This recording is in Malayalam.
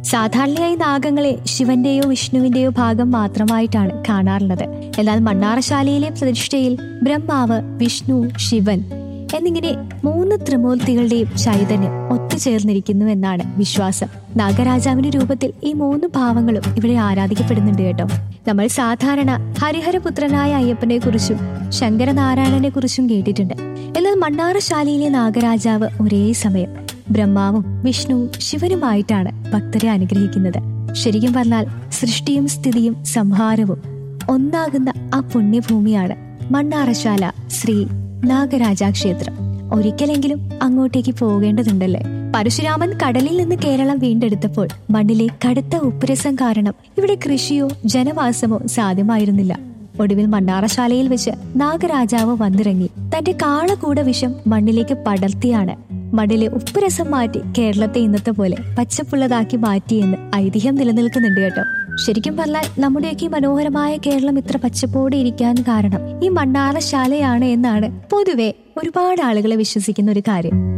സാധാരണയായി നാഗങ്ങളെ ശിവന്റെയോ വിഷ്ണുവിന്റെയോ ഭാഗം മാത്രമായിട്ടാണ് കാണാറുള്ളത് എന്നാൽ മണ്ണാറശാലയിലെ പ്രതിഷ്ഠയിൽ ബ്രഹ്മാവ് വിഷ്ണു ശിവൻ എന്നിങ്ങനെ മൂന്ന് ത്രിമൂർത്തികളുടെയും ചൈതന്യം ഒത്തുചേർന്നിരിക്കുന്നു എന്നാണ് വിശ്വാസം നാഗരാജാവിന്റെ രൂപത്തിൽ ഈ മൂന്ന് ഭാവങ്ങളും ഇവിടെ ആരാധിക്കപ്പെടുന്നുണ്ട് കേട്ടോ നമ്മൾ സാധാരണ ഹരിഹരപുത്രനായ അയ്യപ്പനെ കുറിച്ചും ശങ്കരനാരായണനെ കുറിച്ചും കേട്ടിട്ടുണ്ട് എന്നാൽ മണ്ണാറശാലയിലെ നാഗരാജാവ് ഒരേ സമയം ബ്രഹ്മാവും വിഷ്ണുവും ശിവനുമായിട്ടാണ് ഭക്തരെ അനുഗ്രഹിക്കുന്നത് ശരിക്കും പറഞ്ഞാൽ സൃഷ്ടിയും സ്ഥിതിയും സംഹാരവും ഒന്നാകുന്ന ആ പുണ്യഭൂമിയാണ് മണ്ണാറശാല ശ്രീ നാഗരാജ ക്ഷേത്രം ഒരിക്കലെങ്കിലും അങ്ങോട്ടേക്ക് പോകേണ്ടതുണ്ടല്ലേ പരശുരാമൻ കടലിൽ നിന്ന് കേരളം വീണ്ടെടുത്തപ്പോൾ മണ്ണിലെ കടുത്ത ഉപ്പുരസം കാരണം ഇവിടെ കൃഷിയോ ജനവാസമോ സാധ്യമായിരുന്നില്ല ഒടുവിൽ മണ്ണാറശാലയിൽ വെച്ച് നാഗരാജാവ് വന്നിറങ്ങി തന്റെ കാളകൂട വിഷം മണ്ണിലേക്ക് പടർത്തിയാണ് മണ്ണിലെ ഉപ്പുരസം മാറ്റി കേരളത്തെ ഇന്നത്തെ പോലെ പച്ചപ്പുള്ളതാക്കി മാറ്റിയെന്ന് ഐതിഹ്യം നിലനിൽക്കുന്നുണ്ട് കേട്ടോ ശരിക്കും പറഞ്ഞാൽ നമ്മുടെയൊക്കെ ഈ മനോഹരമായ കേരളം ഇത്ര പച്ചപ്പോടെ ഇരിക്കാൻ കാരണം ഈ മണ്ണാറശാലയാണ് എന്നാണ് പൊതുവെ ഒരുപാട് ആളുകളെ വിശ്വസിക്കുന്ന ഒരു കാര്യം